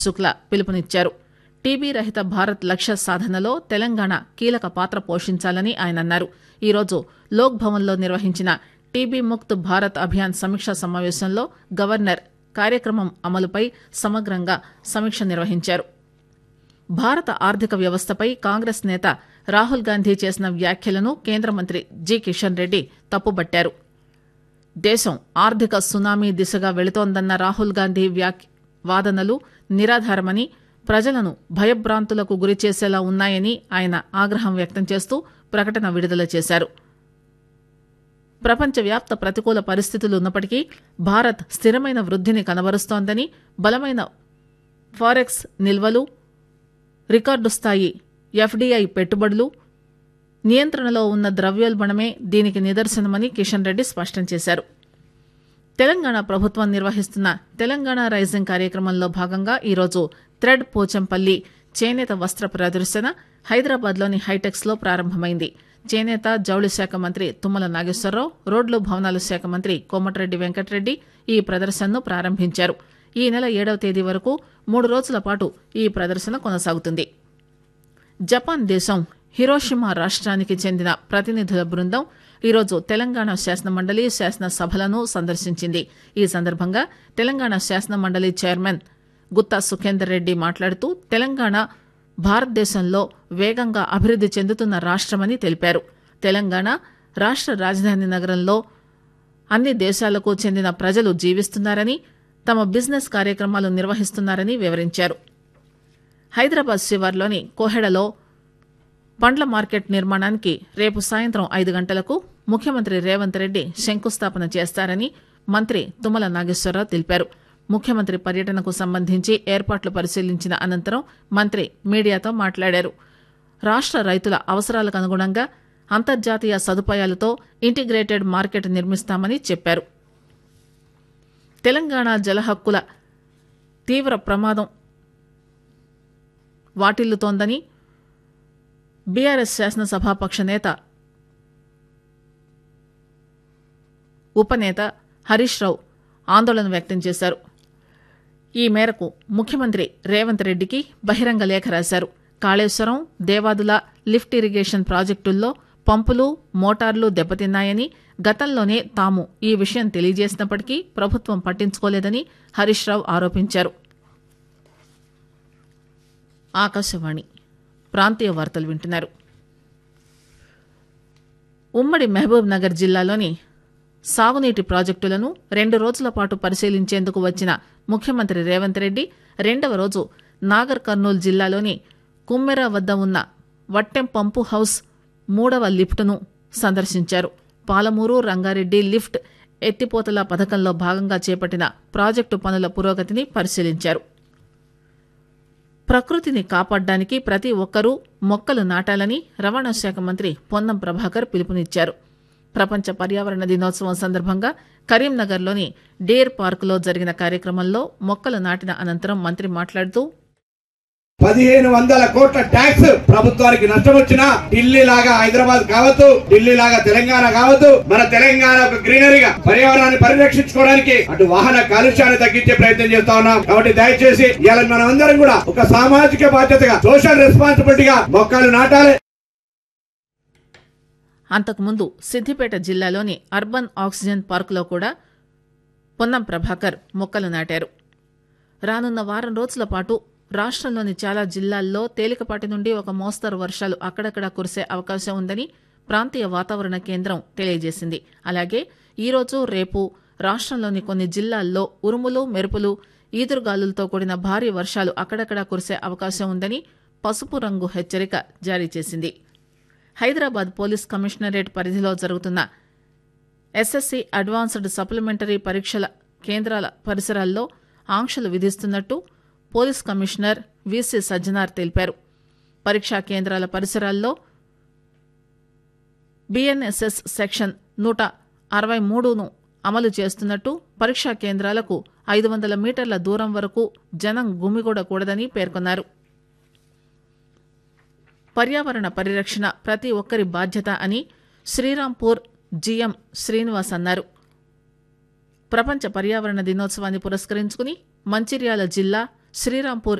శుక్లా పిలుపునిచ్చారు టీబీ రహిత భారత్ లక్ష్య సాధనలో తెలంగాణ కీలక పాత్ర పోషించాలని ఆయన అన్నారు ఈరోజు లోక్ భవన్లో నిర్వహించిన టీబీ ముక్త్ భారత్ అభియాన్ సమీక్షా సమావేశంలో గవర్నర్ కార్యక్రమం అమలుపై సమగ్రంగా సమీక్ష నిర్వహించారు భారత ఆర్థిక వ్యవస్థపై కాంగ్రెస్ నేత రాహుల్ గాంధీ చేసిన వ్యాఖ్యలను కేంద్ర మంత్రి జి కిషన్ రెడ్డి తప్పుబట్టారు దేశం ఆర్థిక సునామీ దిశగా వెళుతోందన్న రాహుల్ గాంధీ వ్యాక్ వాదనలు నిరాధారమని ప్రజలను భయభ్రాంతులకు గురిచేసేలా ఉన్నాయని ఆయన ఆగ్రహం వ్యక్తం చేస్తూ ప్రకటన విడుదల చేశారు ప్రపంచవ్యాప్త ప్రతికూల పరిస్థితులు ఉన్నప్పటికీ భారత్ స్థిరమైన వృద్ధిని కనబరుస్తోందని బలమైన ఫారెక్స్ నిల్వలు రికార్డు స్థాయి ఎఫ్డీఐ పెట్టుబడులు నియంత్రణలో ఉన్న ద్రవ్యోల్బణమే దీనికి నిదర్శనమని కిషన్ రెడ్డి స్పష్టం చేశారు తెలంగాణ ప్రభుత్వం నిర్వహిస్తున్న తెలంగాణ రైజింగ్ కార్యక్రమంలో భాగంగా ఈరోజు థ్రెడ్ పోచంపల్లి చేనేత వస్త్ర ప్రదర్శన హైదరాబాద్లోని హైటెక్స్ లో ప్రారంభమైంది చేనేత జౌళి శాఖ మంత్రి తుమ్మల నాగేశ్వరరావు రోడ్లు భవనాల శాఖ మంత్రి కోమటిరెడ్డి వెంకటరెడ్డి ఈ ప్రదర్శనను ప్రారంభించారు ఈ నెల ఏడవ తేదీ వరకు మూడు రోజుల పాటు ఈ ప్రదర్శన కొనసాగుతుంది జపాన్ దేశం హిరోషిమా రాష్ట్రానికి చెందిన ప్రతినిధుల బృందం ఈరోజు తెలంగాణ శాసనమండలి శాసనసభలను సందర్శించింది ఈ సందర్భంగా తెలంగాణ శాసనమండలి చైర్మన్ గుత్తా సుఖేందర్ రెడ్డి మాట్లాడుతూ తెలంగాణ భారతదేశంలో వేగంగా అభివృద్ది చెందుతున్న రాష్టమని తెలిపారు తెలంగాణ రాష్ట రాజధాని నగరంలో అన్ని దేశాలకు చెందిన ప్రజలు జీవిస్తున్నారని తమ బిజినెస్ కార్యక్రమాలు నిర్వహిస్తున్నారని వివరించారు హైదరాబాద్ శివార్లోని కోహెడలో పండ్ల మార్కెట్ నిర్మాణానికి రేపు సాయంత్రం ఐదు గంటలకు ముఖ్యమంత్రి రేవంత్ రెడ్డి శంకుస్థాపన చేస్తారని మంత్రి తుమ్మల నాగేశ్వరరావు తెలిపారు ముఖ్యమంత్రి పర్యటనకు సంబంధించి ఏర్పాట్లు పరిశీలించిన అనంతరం మంత్రి మీడియాతో మాట్లాడారు రాష్ట రైతుల అవసరాలకు అనుగుణంగా అంతర్జాతీయ సదుపాయాలతో ఇంటిగ్రేటెడ్ మార్కెట్ నిర్మిస్తామని చెప్పారు తెలంగాణ జలహక్కుల తీవ్ర ప్రమాదం వాటిల్లుతోందని బీఆర్ఎస్ శాసనసభాపక్ష నేత ఉపనేత హరీష్ రావు ఆందోళన వ్యక్తం చేశారు ఈ మేరకు ముఖ్యమంత్రి రేవంత్ రెడ్డికి బహిరంగ లేఖ రాశారు కాళేశ్వరం దేవాదుల లిఫ్ట్ ఇరిగేషన్ ప్రాజెక్టుల్లో పంపులు మోటార్లు దెబ్బతిన్నాయని గతంలోనే తాము ఈ విషయం తెలియజేసినప్పటికీ ప్రభుత్వం పట్టించుకోలేదని హరీష్ రావు ఆరోపించారు ఆకాశవాణి ప్రాంతీయ వార్తలు వింటున్నారు ఉమ్మడి మహబూబ్ నగర్ జిల్లాలోని సాగునీటి ప్రాజెక్టులను రెండు రోజుల పాటు పరిశీలించేందుకు వచ్చిన ముఖ్యమంత్రి రేవంత్ రెడ్డి రెండవ రోజు నాగర్ కర్నూలు జిల్లాలోని కుమ్మెర వద్ద ఉన్న వట్టెం పంపు హౌస్ మూడవ లిఫ్టును సందర్శించారు పాలమూరు రంగారెడ్డి లిఫ్ట్ ఎత్తిపోతల పథకంలో భాగంగా చేపట్టిన ప్రాజెక్టు పనుల పురోగతిని పరిశీలించారు ప్రకృతిని కాపాడడానికి ప్రతి ఒక్కరూ మొక్కలు నాటాలని రవాణా శాఖ మంత్రి పొన్నం ప్రభాకర్ పిలుపునిచ్చారు ప్రపంచ పర్యావరణ దినోత్సవం సందర్భంగా కరీంనగర్లోని డేర్ పార్కులో జరిగిన కార్యక్రమంలో మొక్కలు నాటిన అనంతరం మంత్రి మాట్లాడుతూ పదిహేను వందల కోట్ల ట్యాక్స్ ప్రభుత్వానికి నష్టం వచ్చినా ఢిల్లీ లాగా హైదరాబాద్ కావద్దు ఢిల్లీ లాగా తెలంగాణ కావద్దు మన తెలంగాణ ఒక గ్రీనరీగా పర్యావరణాన్ని పరిరక్షించుకోవడానికి అటు వాహన కాలుష్యాన్ని తగ్గించే ప్రయత్నం చేస్తా ఉన్నాం కాబట్టి దయచేసి ఇవాళ మనం అందరం కూడా ఒక సామాజిక బాధ్యతగా సోషల్ రెస్పాన్సిబిలిటీగా మొక్కలు నాటాలి అంతకుముందు సిద్దిపేట జిల్లాలోని అర్బన్ ఆక్సిజన్ పార్కులో కూడా పొన్నం ప్రభాకర్ మొక్కలు నాటారు రానున్న వారం రోజుల పాటు రాష్ట్రంలోని చాలా జిల్లాల్లో తేలికపాటి నుండి ఒక మోస్తరు వర్షాలు అక్కడక్కడా కురిసే అవకాశం ఉందని ప్రాంతీయ వాతావరణ కేంద్రం తెలియజేసింది అలాగే ఈరోజు రేపు రాష్ట్రంలోని కొన్ని జిల్లాల్లో ఉరుములు మెరుపులు ఈదురుగాలులతో కూడిన భారీ వర్షాలు అక్కడక్కడా కురిసే అవకాశం ఉందని పసుపు రంగు హెచ్చరిక జారీ చేసింది హైదరాబాద్ పోలీస్ కమిషనరేట్ పరిధిలో జరుగుతున్న ఎస్ఎస్సీ అడ్వాన్స్డ్ సప్లిమెంటరీ పరీక్షల కేంద్రాల పరిసరాల్లో ఆంక్షలు విధిస్తున్నట్టు పోలీస్ కమిషనర్ విసి సజ్జనార్ తెలిపారు పరీక్షా కేంద్రాల పరిసరాల్లో బిఎన్ఎస్ఎస్ సెక్షన్ నూట అరవై మూడును అమలు చేస్తున్నట్టు పరీక్షా కేంద్రాలకు ఐదు వందల మీటర్ల దూరం వరకు జనం గుమిగూడకూడదని పేర్కొన్నారు పర్యావరణ పరిరక్షణ ప్రతి ఒక్కరి బాధ్యత అని శ్రీరాంపూర్ జీఎం శ్రీనివాస్ అన్నారు ప్రపంచ పర్యావరణ దినోత్సవాన్ని పురస్కరించుకుని మంచిర్యాల జిల్లా శ్రీరాంపూర్